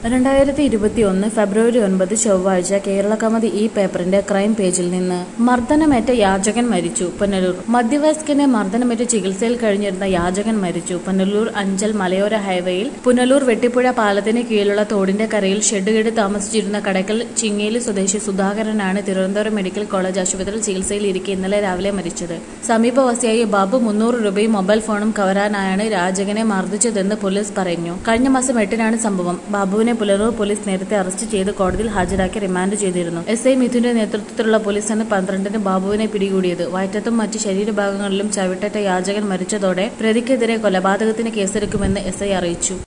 രണ്ടായിരത്തി ഇരുപത്തിയൊന്ന് ഫെബ്രുവരി ഒൻപത് ചൊവ്വാഴ്ച കേരള കമതി ഈ പേപ്പറിന്റെ ക്രൈം പേജിൽ നിന്ന് മർദ്ദനമേറ്റ യാചകൻ മരിച്ചു പുനലൂർ മധ്യവയസ്കനെ മർദ്ദനമേറ്റ് ചികിത്സയിൽ കഴിഞ്ഞിരുന്ന യാചകൻ മരിച്ചു പുനലൂർ അഞ്ചൽ മലയോര ഹൈവേയിൽ പുനലൂർ വെട്ടിപ്പുഴ പാലത്തിന് കീഴിലുള്ള തോടിന്റെ കരയിൽ ഷെഡ് കെട്ടി താമസിച്ചിരുന്ന കടക്കൽ ചിങ്ങേലി സ്വദേശി സുധാകരനാണ് തിരുവനന്തപുരം മെഡിക്കൽ കോളേജ് ആശുപത്രിയിൽ ചികിത്സയിൽ ഇരിക്കെ ഇന്നലെ രാവിലെ മരിച്ചത് സമീപവാസിയായ ബാബു മുന്നൂറ് രൂപയും മൊബൈൽ ഫോണും കവരാനായാണ് രാജകനെ മർദ്ദിച്ചതെന്ന് പോലീസ് പറഞ്ഞു കഴിഞ്ഞ മാസം എട്ടിനാണ് സംഭവം ബാബുവിനെ പുലരൂർ പോലീസ് നേരത്തെ അറസ്റ്റ് ചെയ്ത് കോടതിയിൽ ഹാജരാക്കി റിമാൻഡ് ചെയ്തിരുന്നു എസ് ഐ മിഥുന്റെ നേതൃത്വത്തിലുള്ള പോലീസാണ് പന്ത്രണ്ടിന് ബാബുവിനെ പിടികൂടിയത് വയറ്റത്തും മറ്റ് ശരീരഭാഗങ്ങളിലും ചവിട്ടേറ്റ യാചകൻ മരിച്ചതോടെ പ്രതിക്കെതിരെ കൊലപാതകത്തിന് കേസെടുക്കുമെന്ന് എസ് ഐ അറിയിച്ചു